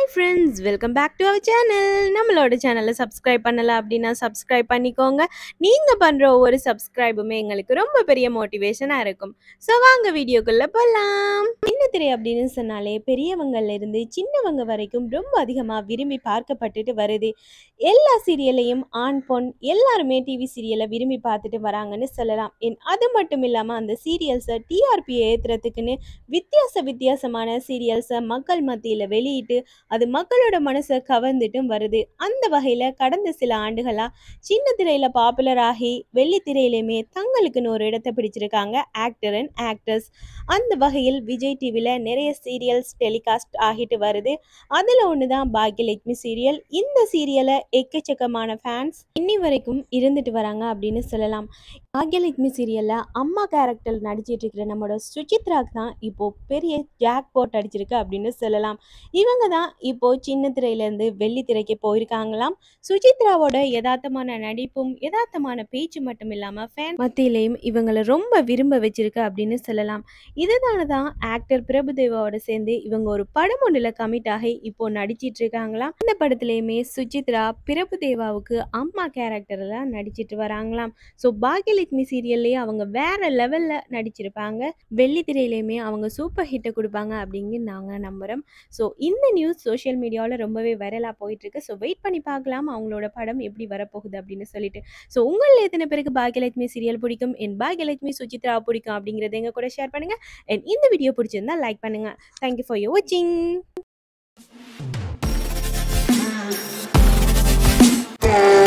hi friends welcome back to our channel நம்மளோட சேனலை subscribe பண்ணல அப்படின்னா சப்ஸ்கிரைப் பண்ணிக்கோங்க நீங்கள் பண்ணுற ஒவ்வொரு சப்ஸ்கிரைபுமே எங்களுக்கு ரொம்ப பெரிய மோட்டிவேஷனாக இருக்கும் ஸோ வாங்க வீடியோக்குள்ளே போகலாம் திரை அப்படின்னு சொன்னாலே பெரியவங்கள்ல இருந்து சின்னவங்க வரைக்கும் ரொம்ப அதிகமாக விரும்பி பார்க்கப்பட்டுட்டு வருது எல்லா சீரியலையும் ஆண் பொன் எல்லாருமே டிவி சீரியலை விரும்பி பார்த்துட்டு வராங்கன்னு சொல்லலாம் என் அது மட்டும் இல்லாமல் அந்த சீரியல்ஸை டிஆர்பியை ஏற்றுறதுக்குன்னு வித்தியாச வித்தியாசமான சீரியல்ஸை மக்கள் மத்தியில் வெளியிட்டு அது மக்களோட மனசை கவர்ந்துட்டும் வருது அந்த வகையில் கடந்த சில ஆண்டுகளாக சின்ன திரையில் பாப்புலர் ஆகி வெள்ளி திரையிலையுமே தங்களுக்குன்னு ஒரு இடத்தை பிடிச்சிருக்காங்க ஆக்டர் அண்ட் ஆக்டர்ஸ் அந்த வகையில் விஜய் டிவியில் நிறைய சீரியல்ஸ் டெலிகாஸ்ட் ஆகிட்டு வருது அதில் ஒன்று தான் பாக்யலட்சுமி சீரியல் இந்த சீரியலை எக்கச்சக்கமான ஃபேன்ஸ் இன்னி வரைக்கும் இருந்துட்டு வராங்க அப்படின்னு சொல்லலாம் பாக்யலட்சுமி சீரியலில் அம்மா கேரக்டர் நடிச்சிட்டு இருக்கிற நம்மளோட சுசித்ராக்கு தான் இப்போது பெரிய ஜாக் போட் அடிச்சிருக்கு அப்படின்னு சொல்லலாம் இவங்க தான் இப்போது சின்ன திரையிலேருந்து வெள்ளி திரைக்கு போயிருக்காங்களாம் சுசித்ராவோட யதார்த்தமான நடிப்பும் யதார்த்தமான பேச்சு மட்டும் இல்லாமல் ஃபேன் மத்தியிலையும் இவங்களை ரொம்ப விரும்ப வச்சிருக்கு அப்படின்னு சொல்லலாம் இதுதான தான் ஆக்டர் பிரபுதேவாவோட சேர்ந்து இவங்க ஒரு படம் ஒன்றில் கமிட் ஆகி இப்போ நடிச்சிட்டு இருக்காங்களாம் இந்த படத்துலையுமே சுசித்ரா பிரபுதேவாவுக்கு அம்மா கேரக்டரில் நடிச்சிட்டு வராங்களாம் ஸோ பாக்யலட்சுமி சீரியல்லையே அவங்க வேற லெவலில் நடிச்சிருப்பாங்க வெள்ளி திரையிலையுமே அவங்க சூப்பர் ஹிட்டை கொடுப்பாங்க அப்படிங்க நாங்கள் நம்புகிறோம் ஸோ இந்த நியூஸ் சோஷியல் மீடியாவில் ரொம்பவே வைரலாக போயிட்டுருக்கு ஸோ வெயிட் பண்ணி பார்க்கலாம் அவங்களோட படம் எப்படி வரப்போகுது அப்படின்னு சொல்லிட்டு ஸோ உங்களில் எத்தனை பேருக்கு பாக்யலட்சுமி சீரியல் பிடிக்கும் என் பாக்யலட்சுமி சுசித்ரா பிடிக்கும் அப்படிங்கிறத எங்க கூட ஷேர் பண்ணுங்கள் அண்ட் இந்த வீடியோ பிடிச்சிருந்தா லைக் பண்ணுங்கள் தேங்க்யூ ஃபார் யூ வாட்சிங்